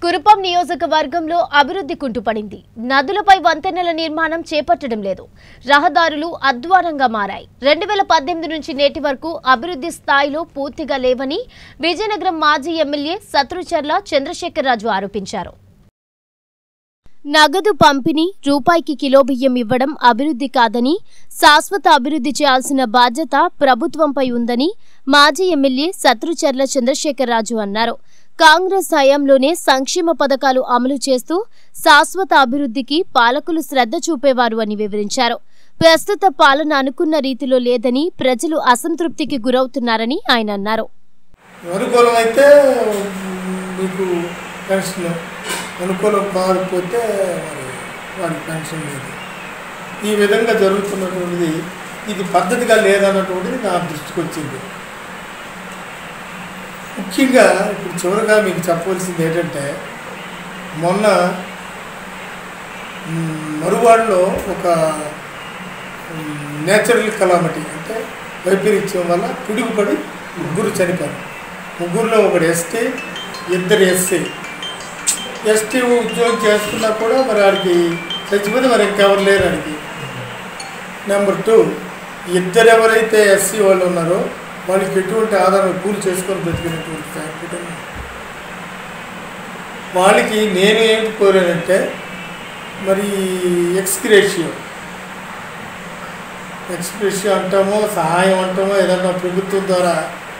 కురుపం నియోజకవర్గంలో అభివృద్ధి కుంటుపడింది నదులపై వంతెనల నిర్మాణం చేపట్టడం లేదు రహదారులు అధ్వానంగా మారాయి రెండు వేల పద్దెనిమిది నుంచి నేటి వరకు అభివృద్ధి స్థాయిలో పూర్తిగా లేవని విజయనగరం మాజీ ఎమ్మెల్యే శత్రుచర్ల చంద్రశేఖరరాజు ఆరోపించారు నగదు పంపిణీ రూపాయికి కిలో బియ్యం ఇవ్వడం అభివృద్ధి కాదని శాశ్వత అభివృద్ధి చేయాల్సిన బాధ్యత ప్రభుత్వంపై ఉందని మాజీ ఎమ్మెల్యే శత్రుచర్ల చంద్రశేఖరరాజు అన్నారు కాంగ్రెస్ హయాంలోనే సంక్షేమ పథకాలు అమలు చేస్తూ శాశ్వత అభివృద్ధికి పాలకులు శ్రద్ధ చూపేవారు అని వివరించారు ప్రస్తుత పాలన అనుకున్న రీతిలో లేదని ప్రజలు అసంతృప్తికి గురవుతున్నారని ఆయన అన్నారు అనుకూలం అయితే మీకు పెన్షన్ అనుకూలం కాకపోతే మరి వారికి పెన్షన్ లేదు ఈ విధంగా జరుగుతున్నటువంటిది ఇది పద్ధతిగా లేదన్నటువంటిది నా దృష్టికి వచ్చింది ముఖ్యంగా ఇప్పుడు చివరిగా మీకు చెప్పవలసింది ఏంటంటే మొన్న మ్, మరువాడలో ఒక నేచురల్ కలామిటీ అంటే వైపరీత్యం వల్ల పిడుగుపడి ముగ్గురు చనిపోయారు ముగ్గురులో ఒకడు ఎస్టీ ఇద్దరు ఎస్సీ ఎస్టీ ఉద్యోగం చేస్తున్నా కూడా మరి వాడికి చచ్చిపోతే మరి ఇంకెవరు లేరు వాడికి నెంబర్ టూ ఇద్దరు ఎవరైతే ఎస్సీ వాళ్ళు ఉన్నారో వాళ్ళకి ఎటువంటి ఆధారం కూలి చేసుకొని బ్రతికినటువంటి ఫ్యా- కుటుంబం వాళ్ళకి నేను ఏంటి కోరానంటే మరి ఎక్స్క్రేషియో ఎక్స్ప్రెషన్ అంటామో సహాయం అంటామో ఏదన్నా ప్రభుత్వం ద్వారా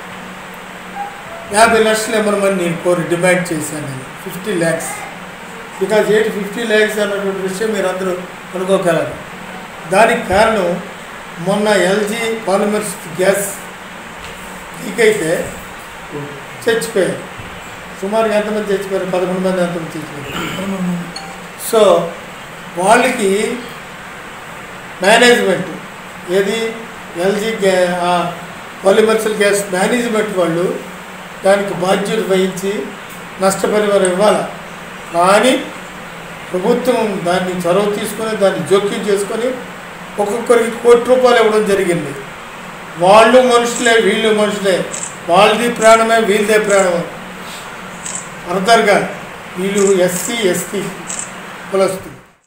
యాభై లక్షలు ఇవ్వమని నేను కోరి డిమాండ్ చేశాను నేను ఫిఫ్టీ ల్యాక్స్ బికాజ్ ఏంటి ఫిఫ్టీ ల్యాక్స్ అన్నటువంటి విషయం మీరు అందరూ అనుకోగలరు దానికి కారణం మొన్న ఎల్జీ పాలిమర్స్ గ్యాస్ లీక్ అయితే చచ్చిపోయారు సుమారుగా ఎంతమంది చచ్చిపోయారు పదకొండు మంది ఎంతమంది చచ్చిపోయారు సో వాళ్ళకి మేనేజ్మెంట్ ఏది ఎల్జీ గ్యా పాలిమర్సల్ గ్యాస్ మేనేజ్మెంట్ వాళ్ళు దానికి బాధ్యత వహించి నష్టపరిహారం ఇవ్వాలి కానీ ప్రభుత్వం దాన్ని చొరవ తీసుకొని దాన్ని జోక్యం చేసుకొని ఒక్కొక్కరికి కోటి రూపాయలు ఇవ్వడం జరిగింది వాళ్ళు మనుషులే వీళ్ళు మనుషులే వాళ్ళది ప్రాణమే వీళ్ళదే ప్రాణమే అర్థంగా వీళ్ళు ఎస్సీ ఎస్టీ కులస్తులు